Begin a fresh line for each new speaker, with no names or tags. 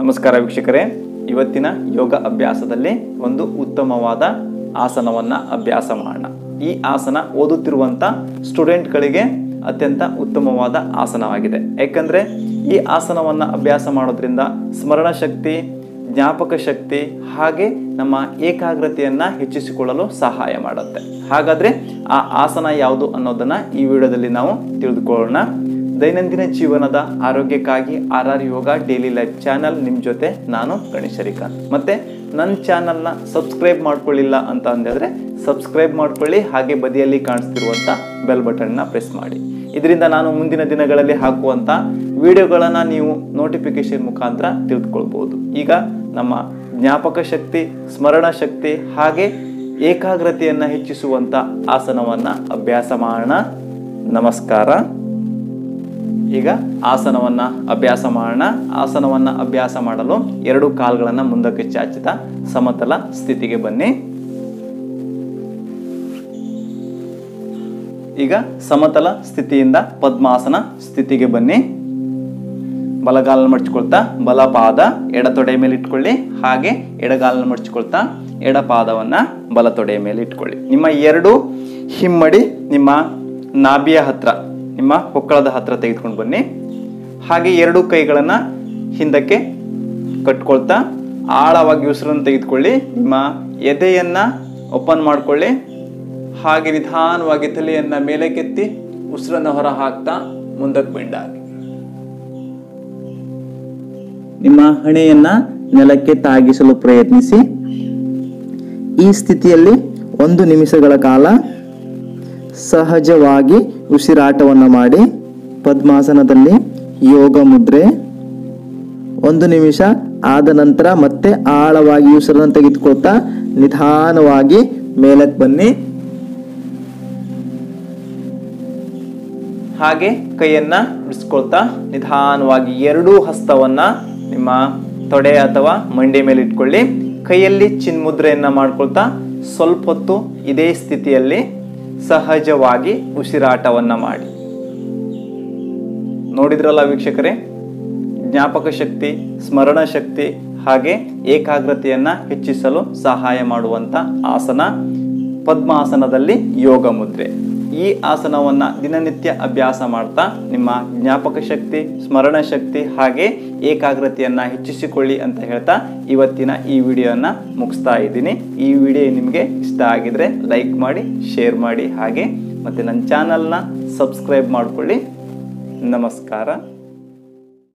ನಮಸ್ಕಾರ ವೀಕ್ಷಕರೇ ಇವತ್ತಿನ ಯೋಗ ಅಭ್ಯಾಸದಲ್ಲಿ ಒಂದು ಉತ್ತಮವಾದ ಆಸನವನ್ನು ಅಭ್ಯಾಸ ಮಾಡೋಣ ಈ ಆಸನ ಓದುತ್ತಿರುವಂಥ ಸ್ಟೂಡೆಂಟ್ಗಳಿಗೆ ಅತ್ಯಂತ ಉತ್ತಮವಾದ ಆಸನವಾಗಿದೆ ಯಾಕಂದರೆ ಈ ಆಸನವನ್ನು ಅಭ್ಯಾಸ ಮಾಡೋದ್ರಿಂದ ಸ್ಮರಣ ಶಕ್ತಿ ಜ್ಞಾಪಕ ಶಕ್ತಿ ಹಾಗೆ ನಮ್ಮ ಏಕಾಗ್ರತೆಯನ್ನು ಹೆಚ್ಚಿಸಿಕೊಳ್ಳಲು ಸಹಾಯ ಮಾಡುತ್ತೆ ಹಾಗಾದರೆ ಆ ಆಸನ ಯಾವುದು ಅನ್ನೋದನ್ನು ಈ ವಿಡಿಯೋದಲ್ಲಿ ನಾವು ತಿಳಿದುಕೊಳ್ಳೋಣ ದೈನಂದಿನ ಜೀವನದ ಆರೋಗ್ಯಕ್ಕಾಗಿ R R yoga daily life channel ನಿಮ್ಮ ಜೊತೆ ನಾನು ಗಣೇಶ್ ಶ್ರೀಕಾಂತ್ ಮತ್ತೆ ನನ್ನ ಚಾನಲ್ನ ಸಬ್ಸ್ಕ್ರೈಬ್ ಮಾಡ್ಕೊಳ್ಳಿಲ್ಲ ಅಂತ ಅಂದಿದ್ರೆ ಸಬ್ಸ್ಕ್ರೈಬ್ ಮಾಡ್ಕೊಳ್ಳಿ ಹಾಗೆ ಬದಿಯಲ್ಲಿ ಕಾಣಿಸ್ತಿರುವಂಥ ಬೆಲ್ ಬಟನ್ನ ಪ್ರೆಸ್ ಮಾಡಿ ಇದರಿಂದ ನಾನು ಮುಂದಿನ ದಿನಗಳಲ್ಲಿ ಹಾಕುವಂಥ ವಿಡಿಯೋಗಳನ್ನು ನೀವು ನೋಟಿಫಿಕೇಶನ್ ಮುಖಾಂತರ ತಿಳಿದುಕೊಳ್ಬೋದು ಈಗ ನಮ್ಮ ಜ್ಞಾಪಕ ಶಕ್ತಿ ಸ್ಮರಣ ಶಕ್ತಿ ಹಾಗೆ ಏಕಾಗ್ರತೆಯನ್ನು ಹೆಚ್ಚಿಸುವಂಥ ಆಸನವನ್ನು ಅಭ್ಯಾಸ ಮಾಡೋಣ ನಮಸ್ಕಾರ ಈಗ ಆಸನವನ್ನ ಅಭ್ಯಾಸ ಮಾಡೋಣ ಆಸನವನ್ನ ಅಭ್ಯಾಸ ಮಾಡಲು ಎರಡು ಕಾಲುಗಳನ್ನು ಮುಂದಕ್ಕೆ ಚಾಚಿದ ಸಮತಲ ಸ್ಥಿತಿಗೆ ಬನ್ನಿ ಈಗ ಸಮತಲ ಸ್ಥಿತಿಯಿಂದ ಪದ್ಮಾಸನ ಸ್ಥಿತಿಗೆ ಬನ್ನಿ ಬಲಗಾಲನ್ನು ಮಡಚಿಕೊಳ್ತಾ ಬಲ ಪಾದ ಎಡ ತೊಡೆಯ ಮೇಲೆ ಇಟ್ಕೊಳ್ಳಿ ಹಾಗೆ ಎಡಗಾಲನ್ನು ಮಡಚಿಕೊಳ್ತಾ ಎಡ ಪಾದವನ್ನ ಬಲ ತೊಡೆಯ ಮೇಲೆ ಇಟ್ಕೊಳ್ಳಿ ನಿಮ್ಮ ಎರಡು ಹಿಮ್ಮಡಿ ನಿಮ್ಮ ನಾಭಿಯ ಹತ್ರ ನಿಮ್ಮ ಹೊಕ್ಕಳದ ಹತ್ರ ತೆಗೆದುಕೊಂಡು ಬನ್ನಿ ಹಾಗೆ ಎರಡು ಕೈಗಳನ್ನು ಹಿಂದಕ್ಕೆ ಕಟ್ಕೊಳ್ತಾ ಆಳವಾಗಿ ಉಸಿರನ್ನು ತೆಗೆದುಕೊಳ್ಳಿ ನಿಮ್ಮ ಎದೆಯನ್ನ ಓಪನ್ ಮಾಡ್ಕೊಳ್ಳಿ ಹಾಗೆ ನಿಧಾನವಾಗಿ ತಲೆಯನ್ನ ಮೇಲಕ್ಕೆತ್ತಿ ಉಸಿರನ್ನು ಹೊರ ಹಾಕ್ತಾ ಮುಂದಕ್ಕೆ ಬೆಂಡಾಗಿ ನಿಮ್ಮ ಹಣೆಯನ್ನ ನೆಲಕ್ಕೆ ತಾಗಿಸಲು ಪ್ರಯತ್ನಿಸಿ ಈ ಸ್ಥಿತಿಯಲ್ಲಿ ಒಂದು ನಿಮಿಷಗಳ ಕಾಲ ಸಹಜವಾಗಿ ಉಸಿರಾಟವನ್ನು ಮಾಡಿ ಪದ್ಮಾಸನದಲ್ಲಿ ಯೋಗ ಮುದ್ರೆ ಒಂದು ನಿಮಿಷ ಆದ ನಂತರ ಮತ್ತೆ ಆಳವಾಗಿ ಉಸಿರನ್ನು ತೆಗೆದುಕೊಳ್ತಾ ನಿಧಾನವಾಗಿ ಮೇಲಕ್ಕೆ ಬನ್ನಿ ಹಾಗೆ ಕೈಯನ್ನ ಬಿಡಿಸ್ಕೊಳ್ತಾ ನಿಧಾನವಾಗಿ ಎರಡೂ ಹಸ್ತವನ್ನ ನಿಮ್ಮ ತೊಡೆ ಅಥವಾ ಮಂಡಿ ಮೇಲೆ ಇಟ್ಕೊಳ್ಳಿ ಕೈಯಲ್ಲಿ ಚಿನ್ಮುದ್ರೆಯನ್ನ ಮಾಡ್ಕೊಳ್ತಾ ಸ್ವಲ್ಪ ಹೊತ್ತು ಇದೇ ಸ್ಥಿತಿಯಲ್ಲಿ ಸಹಜವಾಗಿ ಉಸಿರಾಟವನ್ನ ಮಾಡಿ ನೋಡಿದ್ರಲ್ಲ ವೀಕ್ಷಕರೇ ಜ್ಞಾಪಕ ಶಕ್ತಿ ಸ್ಮರಣ ಶಕ್ತಿ ಹಾಗೆ ಏಕಾಗ್ರತೆಯನ್ನ ಹೆಚ್ಚಿಸಲು ಸಹಾಯ ಮಾಡುವಂತ ಆಸನ ಪದ್ಮಾಸನದಲ್ಲಿ ಯೋಗ ಮುದ್ರೆ ಈ ಆಸನವನ್ನ ದಿನನಿತ್ಯ ಅಭ್ಯಾಸ ಮಾಡ್ತಾ ನಿಮ್ಮ ಜ್ಞಾಪಕ ಶಕ್ತಿ ಸ್ಮರಣ ಶಕ್ತಿ ಹಾಗೆ ಏಕಾಗ್ರತೆಯನ್ನ ಹೆಚ್ಚಿಸಿಕೊಳ್ಳಿ ಅಂತ ಹೇಳ್ತಾ ಇವತ್ತಿನ ಈ ವಿಡಿಯೋನ ಮುಗಿಸ್ತಾ ಇದ್ದೀನಿ ಈ ವಿಡಿಯೋ ನಿಮಗೆ ಇಷ್ಟ ಆಗಿದ್ರೆ ಲೈಕ್ ಮಾಡಿ ಶೇರ್ ಮಾಡಿ ಹಾಗೆ ಮತ್ತು ನನ್ನ ಚಾನಲ್ನ ಸಬ್ಸ್ಕ್ರೈಬ್ ಮಾಡಿಕೊಳ್ಳಿ ನಮಸ್ಕಾರ